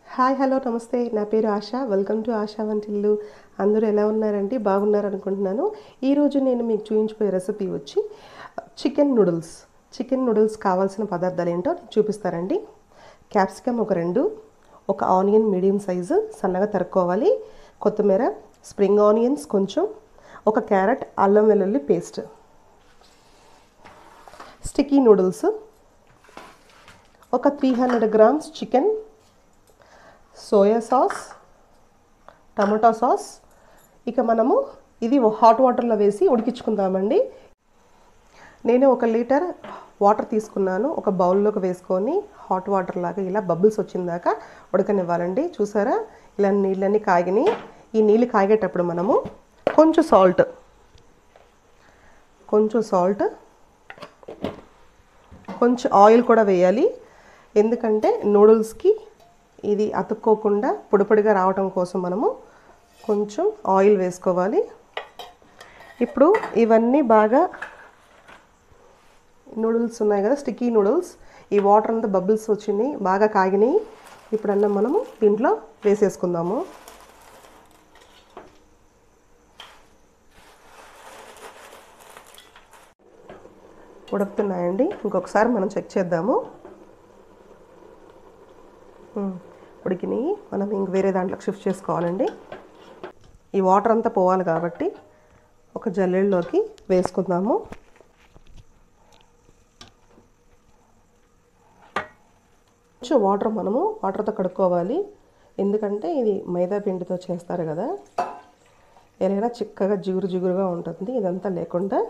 hi hello నమస్తే నా పేరు ఆశ వెల్కమ్ టు ఆశా వంటిల్లు అందరూ ఎలా ఉన్నారండి బాగున్నారు అనుకుంటున్నాను ఈరోజు నేను మీకు చూపించిపోయే రెసిపీ వచ్చి చికెన్ నూడిల్స్ చికెన్ నూడిల్స్ కావాల్సిన పదార్థాలు ఏంటో నేను చూపిస్తారండి క్యాప్సికమ్ ఒక రెండు ఒక ఆనియన్ మీడియం సైజు సన్నగా తరుక్కోవాలి కొత్తిమీర స్ప్రింగ్ ఆనియన్స్ కొంచెం ఒక క్యారెట్ అల్లం వెల్లుల్లి పేస్ట్ స్టిక్కీ నూడిల్స్ ఒక three hundred grams chicken soya sauce tomato sauce ఇక మనము ఇది హాట్ వాటర్లో వేసి ఉడికించుకుందామండి నేను ఒక లీటర్ వాటర్ తీసుకున్నాను ఒక బౌల్లోకి వేసుకొని హాట్ వాటర్ లాగా ఇలా బబుల్స్ వచ్చిందాక ఉడకనివ్వాలండి చూసారా ఇలా నీళ్ళన్నీ కాగిని ఈ నీళ్ళు కాగేటప్పుడు మనము కొంచెం సాల్ట్ కొంచెం సాల్ట్ కొంచెం ఆయిల్ కూడా వేయాలి ఎందుకంటే నూడిల్స్కి ఇది అతుక్కోకుండా పొడి పొడిగా రావటం కోసం మనము కొంచెం ఆయిల్ వేసుకోవాలి ఇప్పుడు ఇవన్నీ బాగా నూడిల్స్ ఉన్నాయి కదా స్టిక్కీ నూడిల్స్ ఈ వాటర్ అంతా బబుల్స్ వచ్చినాయి బాగా కాగినాయి ఇప్పుడన్నా మనము దీంట్లో వేసేసుకుందాము ఉడుకుతున్నాయండి ఇంకొకసారి మనం చెక్ చేద్దాము ఉడికినాయి మనం ఇంక వేరే దాంట్లోకి షిఫ్ట్ చేసుకోవాలండి ఈ వాటర్ అంతా పోవాలి కాబట్టి ఒక జల్లెడలోకి వేసుకుందాము కొంచెం వాటర్ మనము వాటర్తో కడుక్కోవాలి ఎందుకంటే ఇది మైదా పిండితో చేస్తారు కదా ఏదైనా చిక్కగా జిగురు జిగురుగా ఉంటుంది ఇదంతా లేకుండా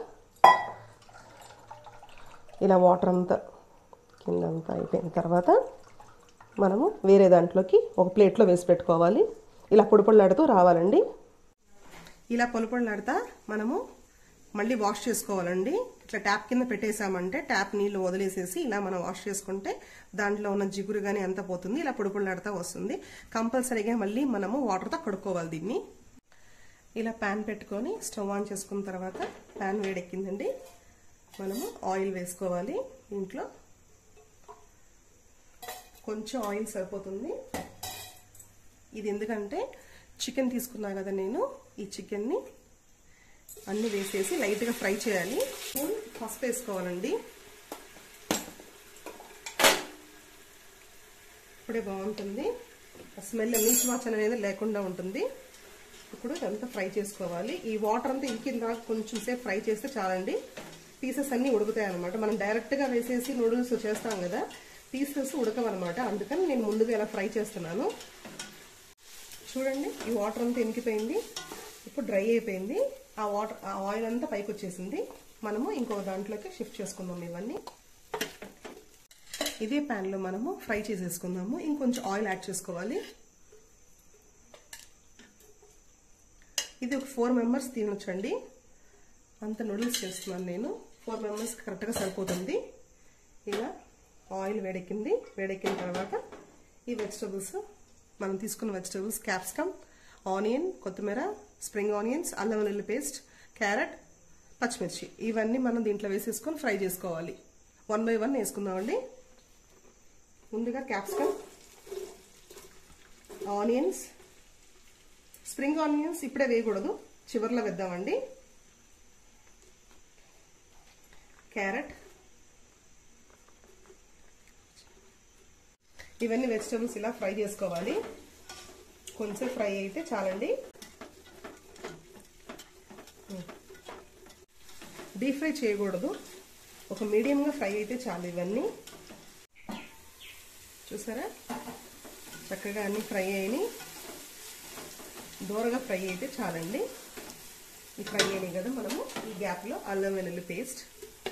ఇలా వాటర్ అంతా కిందంతా అయిపోయిన తర్వాత మనము వేరే దాంట్లోకి ఒక ప్లేట్లో వేసి పెట్టుకోవాలి ఇలా పొడి పొడిలాడుతూ రావాలండి ఇలా పొడి పొడిలాడుతా మనము మళ్ళీ వాష్ చేసుకోవాలండి ఇట్లా ట్యాప్ కింద పెట్టేసామంటే ట్యాప్ నీళ్ళు వదిలేసేసి ఇలా మనం వాష్ చేసుకుంటే దాంట్లో ఉన్న జిగురు కానీ అంతా పోతుంది ఇలా పొడి పొడిలాడుతూ వస్తుంది కంపల్సరీగా మళ్ళీ మనము వాటర్తో కడుక్కోవాలి దీన్ని ఇలా ప్యాన్ పెట్టుకొని స్టవ్ ఆన్ చేసుకున్న తర్వాత ప్యాన్ వేడెక్కిందండి మనము ఆయిల్ వేసుకోవాలి ఇంట్లో కొంచెం ఆయిల్ సరిపోతుంది ఇది ఎందుకంటే చికెన్ తీసుకున్నా కదా నేను ఈ చికెన్ని అన్ని వేసేసి లైట్గా ఫ్రై చేయాలి పసుపు వేసుకోవాలండి ఇప్పుడే బాగుంటుంది స్మెల్ నీచు వాసన అనేది లేకుండా ఉంటుంది ఇప్పుడు ఇదంతా ఫ్రై చేసుకోవాలి ఈ వాటర్ అంతా ఇంకింద కొంచెం సేపు ఫ్రై చేస్తే చాలండి పీసెస్ అన్నీ ఉడుకుతాయి అనమాట మనం డైరెక్ట్గా వేసేసి నూడిల్స్ చేస్తాం కదా పీసెస్ ఉడకవన్నమాట అందుకని నేను ముందుగా ఇలా ఫ్రై చేస్తున్నాను చూడండి ఈ వాటర్ అంతా ఎనికిపోయింది ఇప్పుడు డ్రై అయిపోయింది ఆ వాటర్ ఆ ఆయిల్ అంతా పైకి వచ్చేసింది మనము ఇంకో దాంట్లోకి షిఫ్ట్ చేసుకుందాం ఇవన్నీ ఇదే ప్యాన్లో మనము ఫ్రై చేసేసుకుందాము ఇంకొంచెం ఆయిల్ యాడ్ చేసుకోవాలి ఇది ఒక ఫోర్ మెంబర్స్ తినొచ్చండి అంత నూడిల్స్ చేస్తున్నాను నేను ఫోర్ మెంబర్స్ కరెక్ట్గా సరిపోతుంది ఇలా ఆయిల్ వేడెక్కింది వేడెక్కిన తర్వాత ఈ వెజిటబుల్స్ మనం తీసుకున్న వెజిటబుల్స్ క్యాప్సికమ్ ఆనియన్ కొత్తిమీర స్ప్రింగ్ ఆనియన్స్ అల్లం వెల్లుల్లి పేస్ట్ క్యారెట్ పచ్చిమిర్చి ఇవన్నీ మనం దీంట్లో వేసేసుకొని ఫ్రై చేసుకోవాలి వన్ బై వన్ వేసుకుందామండి ముందుగా క్యాప్సికమ్ ఆనియన్స్ స్ప్రింగ్ ఆనియన్స్ ఇప్పుడే వేయకూడదు చివరిలో వేద్దామండి క్యారెట్ ఇవన్నీ వెజిటబుల్స్ ఇలా ఫ్రై చేసుకోవాలి కొంచెం ఫ్రై అయితే చాలండి డీప్ ఫ్రై చేయకూడదు ఒక మీడియంగా ఫ్రై అయితే చాలు ఇవన్నీ చూసారా చక్కగా అన్నీ ఫ్రై అయినాయి దూరగా ఫ్రై అయితే చాలండి ఈ ఫ్రై అయినాయి కదా మనము ఈ గ్యాప్లో అల్లం వెల్లుల్లి పేస్ట్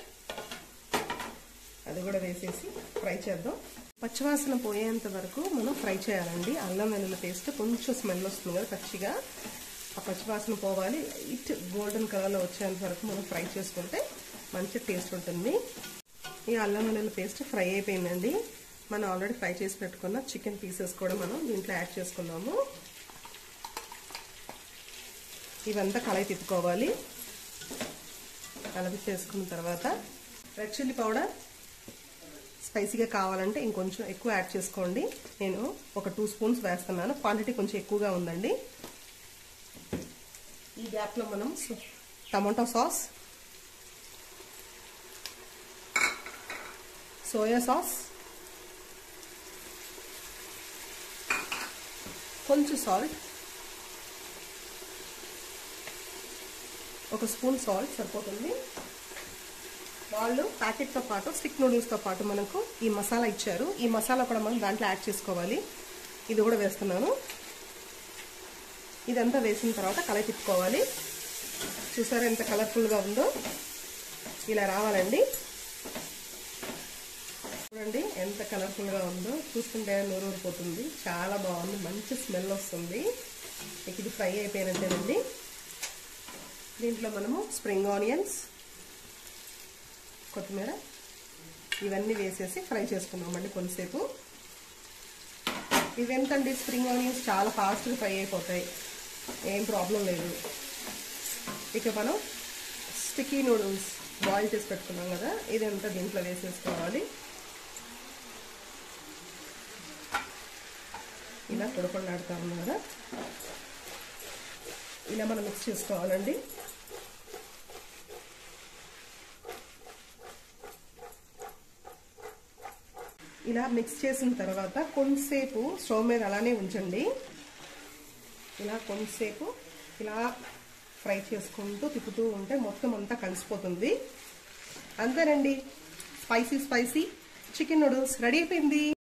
అది కూడా వేసేసి ఫ్రై చేద్దాం పచ్చివాసన పోయేంత వరకు మనం ఫ్రై చేయాలండి అల్లం వెల్లుల్లి పేస్ట్ కొంచెం స్మెల్ వస్తుంది కదా పచ్చిగా ఆ పచ్చివాసన పోవాలి లైట్ గోల్డెన్ కలర్లో వచ్చేంత వరకు మనం ఫ్రై చేసుకుంటే మంచి టేస్ట్ ఉంటుంది ఈ అల్లం వెల్లుల్లి పేస్ట్ ఫ్రై అయిపోయిందండి మనం ఆల్రెడీ ఫ్రై చేసి పెట్టుకున్న చికెన్ పీసెస్ కూడా మనం దీంట్లో యాడ్ చేసుకున్నాము ఇవంతా కలయి తిప్పుకోవాలి కలయి చేసుకున్న తర్వాత రెడ్ చిల్లీ పౌడర్ స్పైసీగా కావాలంటే ఇంకొంచెం ఎక్కువ యాడ్ చేసుకోండి నేను ఒక టూ స్పూన్స్ వేస్తున్నాను క్వాంటిటీ కొంచెం ఎక్కువగా ఉందండి ఈ గ్యాప్లో మనం టమాటో సాస్ సోయా సాస్ కొంచెం సాల్ట్ ఒక స్పూన్ సాల్ట్ సరిపోతుంది వాళ్ళు ప్యాకెట్తో పాటు స్టిక్ నూడిల్స్తో పాటు మనకు ఈ మసాలా ఇచ్చారు ఈ మసాలా కూడా మనం దాంట్లో యాడ్ చేసుకోవాలి ఇది కూడా వేస్తున్నాను ఇదంతా వేసిన తర్వాత కలయి తిప్పుకోవాలి చూసారా ఎంత కలర్ఫుల్గా ఉందో ఇలా రావాలండి చూడండి ఎంత కలర్ఫుల్గా ఉందో చూస్తుంటే నోరూరిపోతుంది చాలా బాగుంది మంచి స్మెల్ వస్తుంది మీకు ఇది ఫ్రై అయిపోయినట్టేనండి దీంట్లో మనము స్ప్రింగ్ ఆనియన్స్ కొత్తిమీర ఇవన్నీ వేసేసి ఫ్రై చేసుకుందామండి కొంతసేపు ఇవెంతండి స్ప్రింగ్ ఆనియన్స్ చాలా ఫాస్ట్గా ఫ్రై అయిపోతాయి ఏం ప్రాబ్లం లేదు ఇక మనం స్టిక్కీ నూడిల్స్ బాయిల్ చేసి పెట్టుకున్నాం కదా ఇదంతా దీంట్లో వేసేసుకోవాలి ఇలా పొడపొడలాడుతూ ఉన్నాం కదా ఇలా మనం మిక్స్ చేసుకోవాలండి ఇలా మిక్స్ చేసిన తర్వాత కొంతసేపు స్టవ్ మీద అలానే ఉంచండి ఇలా కొంతసేపు ఇలా ఫ్రై చేసుకుంటూ తిప్పుతూ ఉంటే మొత్తం అంతా కలిసిపోతుంది అంతేనండి spicy spicy chicken noodles ready అయిపోయింది